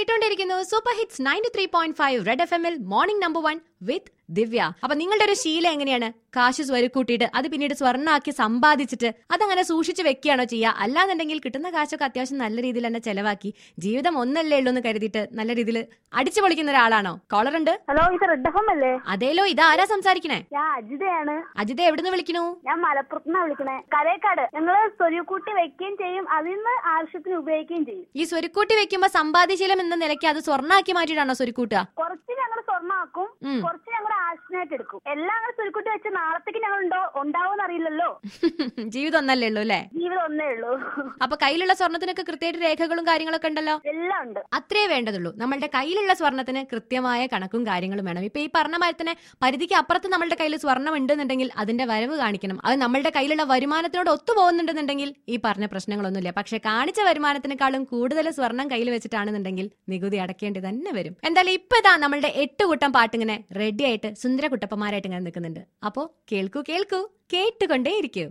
കേട്ടോണ്ടിരിക്കുന്നു super hits ninety three point five red F എമ്മിൽ morning number one with Divya അപ്പൊ നിങ്ങളുടെ ഒരു ശീലം എങ്ങനെയാണ് കാശ് സ്വരുക്കൂട്ടിയിട്ട് അത് പിന്നീട് സ്വർണ്ണാക്കി സമ്പാദിച്ചിട്ട് അതങ്ങനെ സൂക്ഷിച്ച് വെക്കുകയാണോ ചെയ്യുക അല്ലാന്നുണ്ടെങ്കിൽ കിട്ടുന്ന കാശൊക്കെ അത്യാവശ്യം നല്ല രീതിയിൽ തന്നെ ചെലവാക്കി ജീവിതം ഒന്നല്ലേ ഉള്ളൂ എന്ന് കരുതിയിട്ട് നല്ല രീതിയിൽ അടിച്ചു പൊളിക്കുന്ന ഒരാളാണോ കോളർ ഉണ്ട് ഹലോ ഇത് റെഡ് എഫ് എം അല്ലേ അതേലോ ഇതാരാ സംസാരിക്കണേ ഞാൻ അജിതയാണ് അജിത എവിടുന്ന് വിളിക്കണു ഞാൻ മലപ്പുറത്തുനിന്നാ വിളിക്കണേ കരേക്കാട് ഞങ്ങള് സ്വരുക്കൂട്ടി വെക്കുകയും ചെയ്യും അതിൽ നിന്ന് ആവശ്യത്തിന് ഉപയോഗിക്കുകയും ചെയ്യും ഈ സ്വരുക്കൂട്ടി വെക്കുമ്പോ സമ്പാദ്യശീലം എന്ന നിലയ്ക്ക് അത് സ്വർണ്ണാക്കി മാറ്റിയിട്ടാണോ സ്വരുക്കൂട്ടുക കുറച്ച് ഞങ്ങൾ സ്വർണ്ണമാക്കും ഉം. കുറച്ച് ഞങ്ങളുടെ ആവശ്യത്തിനായിട്ട് എടുക്കും എല്ലാം ഞങ്ങൾ സ്വരുക്കൂട്ടി വെച്ച് നാളത്തേക്ക് ഞങ്ങൾ ഉണ്ടോ ഉണ്ടാവോന്ന് അറിയില്ലല്ലോ ജീവിതം ഒന്നല്ലേ ഉള്ളൂ അല്ലേ ജീവിതം ഒന്നേ ഉള്ളൂ അപ്പൊ കയ്യിലുള്ള സ്വർണത്തിനൊക്കെ കൃത്യമായിട്ട് രേഖകളും കാര്യങ്ങളൊക്കെ ഉണ്ടല്ലോ എല്ലാം ഉണ്ട് അത്രേ വേണ്ടതുള്ളൂ നമ്മളുടെ കയ്യിലുള്ള സ്വർണത്തിന് കൃത്യമായ കണക്കും കാര്യങ്ങളും വേണം ഇപ്പൊ ഈ പറഞ്ഞ മാതിരി തന്നെ പരിധിക്ക് അപ്പുറത്ത് നമ്മളുടെ കയ്യിൽ സ്വർണം ഉണ്ടെന്നുണ്ടെങ്കിൽ അതിന്റെ വരവ് കാണിക്കണം അത് നമ്മളുടെ കയ്യിലുള്ള വരുമാനത്തിനോട് ഒത്തു പോകുന്നുണ്ടെന്നുണ്ടെങ്കിൽ ഈ പറഞ്ഞ പ്രശ്നങ്ങളൊന്നുമില്ല പക്ഷെ കാണിച്ച വരുമാനത്തിനേക്കാളും കൂടുതൽ സ്വർണം കയ്യിൽ വെച്ചിട്ടാണെന്നുണ്ടെങ്കിൽ നികുതി അടക്കേണ്ടി തന്നെ വരും എന്തായാലും ഇപ്പൊ ഇതാ നമ്മളുടെ എട്ട് കൂട്ടം പാട്ടിങ്ങനെ റെഡി ആയിട്ട് സുന്ദര കുട്ടപ്പന്മാരായിട്ട് ഇങ്ങനെ നിൽക്കുന്നുണ്ട് അപ്പോ കേൾക്കൂ കേൾക്കൂ കേട്ടുകൊണ്ടേയിരിക്കൂ